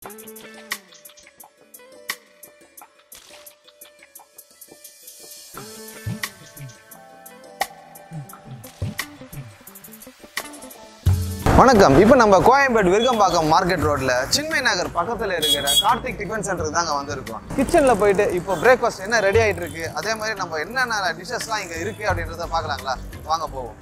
வணக்கம் இப்போ நம்ம கோயம்பேடு விருகம்பாக்கம் மார்க்கெட் ரோட்ல சின்மை நகர் பக்கத்துல இருக்கிற கார்த்திக் டிஃபன் சென்டருக்கு தாங்க வந்திருக்கோம் கிச்சன்ல போயிட்டு இப்போ பிரேக்ஃபாஸ்ட் என்ன ரெடி ஆயிட்டு இருக்கு அதே மாதிரி நம்ம என்னென்ன டிஷ்ஷஸ்லாம் இங்க இருக்கு அப்படின்றத பார்க்கலாங்களா வாங்க போவோம்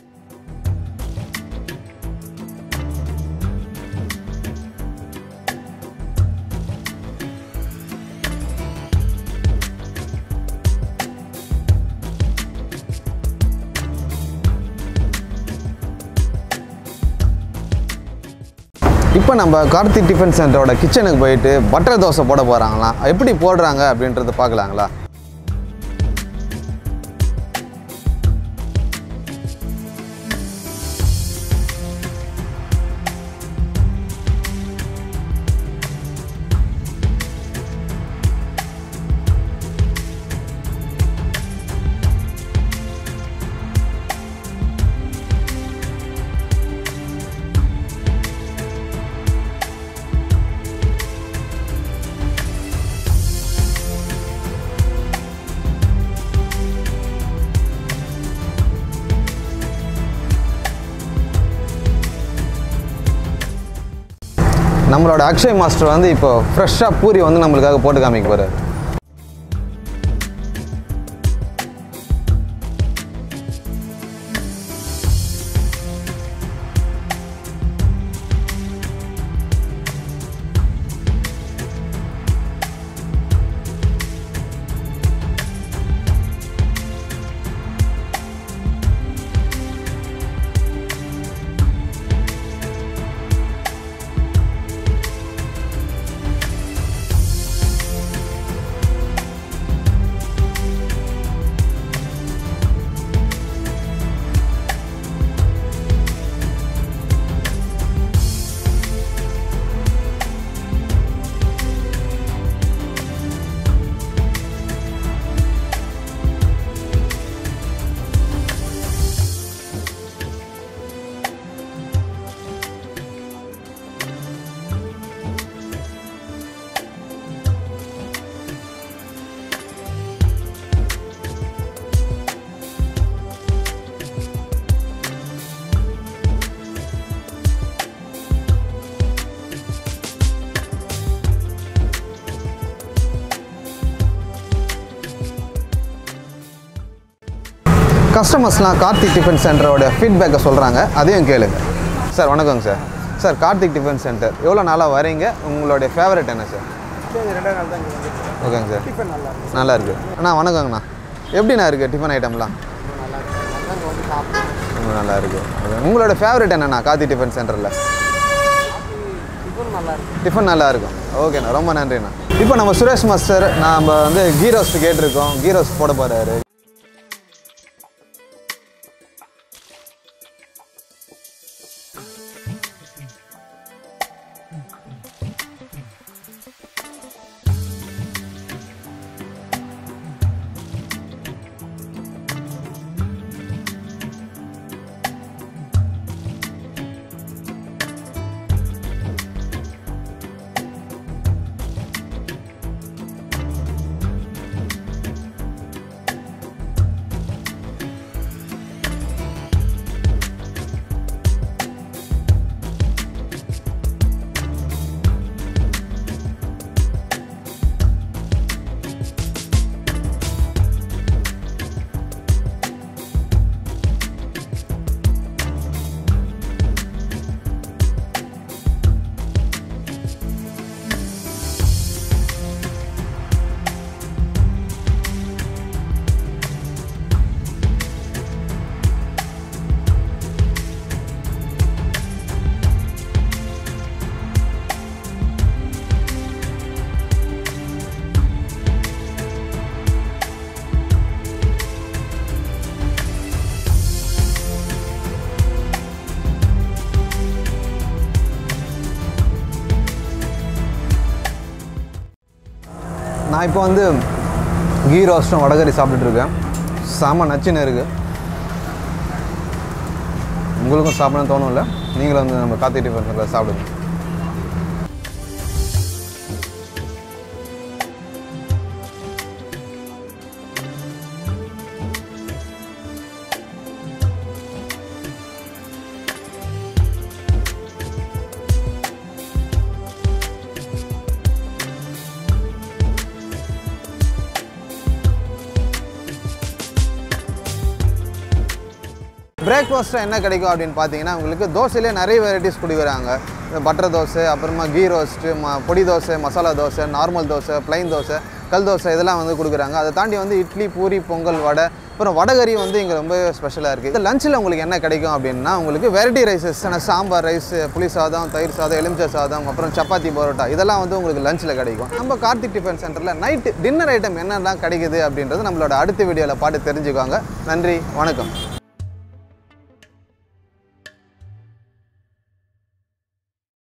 இப்போ நம்ம கார்த்திக் டிஃபன் சென்டரோட கிச்சனுக்கு போயிட்டு பட்டர் தோசை போட போகிறாங்களாம் எப்படி போடுறாங்க அப்படின்றத பார்க்கலாங்களா நம்மளோட அக்ஷய் மாஸ்டர் வந்து இப்போ ஃப்ரெஷ்ஷாக பூரி வந்து நம்மளுக்காக போட்டு காமிக்க போகிறார் கஸ்டமர்ஸ்லாம் கார்த்திக் டிஃபன் சென்டரோட ஃபீட்பேக்கை சொல்கிறாங்க அதையும் கேளுங்க சார் வணக்கங்க sir sir Karthik tiffin centre எவ்வளோ நாளாக வரீங்க உங்களுடைய ஃபேவரட் என்ன சார் ரெண்டாவது நாள் தான் இங்கே வந்து ஓகேங்க சார் டிஃபன் நல்லா இருக்கும் நல்லா இருக்கு அண்ணா வணக்கங்கண்ணா எப்படிண்ணா இருக்குது டிஃபன் ஐட்டம்லாம் நல்லா இருக்கும் நல்லா இங்கே வந்து சாப்பிடுவோம் ரொம்ப நல்லா இருக்கு Okay. உங்களோட ஃபேவரட் என்னண்ணா கார்த்திக் டிஃபன் சென்டரில் டிஃபன் நல்லா இருக்கும் டிஃபன் நல்லா இருக்கும் ஓகேண்ணா ரொம்ப நன்றிண்ணா இப்போ நம்ம சுரேஷ் மாஸ்டர் நம்ம வந்து கீ ரோஸ்ட் கேட்டிருக்கோம் கீ ரோஸ்ட் போட போகிறாரு நான் இப்போ வந்து கீ ரோஸ்ட்டும் வடகரி சாப்பிட்டுட்டு இருக்கேன் செம நச்சுன்னு இருக்குது உங்களுக்கும் சாப்பிடணும்னு தோணும்ல நீங்களும் வந்து நம்ம காத்தி டிஃபன் சாப்பிடுங்க பிரேக்ஃபாஸ்ட்டில் என்ன கிடைக்கும் அப்படின்னு பார்த்தீங்கன்னா உங்களுக்கு தோசையிலே நிறைய வெரைட்டிஸ் கொடுக்குறாங்க பட்டர் தோசை அப்புறமா கீ ரோஸ்ட்டு ம பொடி தோசை மசாலா தோசை நார்மல் தோசை ப்ளைன் தோசை கல் தோசை இதெல்லாம் வந்து கொடுக்குறாங்க அதை தாண்டி வந்து இட்லி பூரி பொங்கல் வடை அப்புறம் வடகரி வந்து இங்கே ரொம்ப ஸ்பெஷலாக இருக்குது இந்த லஞ்சில் உங்களுக்கு என்ன கிடைக்கும் அப்படின்னா உங்களுக்கு வெரைட்டி ரைஸஸ் சாம்பார் ரைஸ் புளி சாதம் தயிர் சாதம் எலுமிச்சை சாதம் அப்புறம் சப்பாத்தி பரோட்டா இதெல்லாம் வந்து உங்களுக்கு லஞ்சில் கிடைக்கும் நம்ம கார்த்திக் டிஃபன் சென்டரில் நைட்டு டின்னர் ஐட்டம் என்னெல்லாம் கிடைக்குது அப்படின்றது நம்மளோட அடுத்த வீடியோவில் பார்த்து தெரிஞ்சுக்கோங்க நன்றி வணக்கம்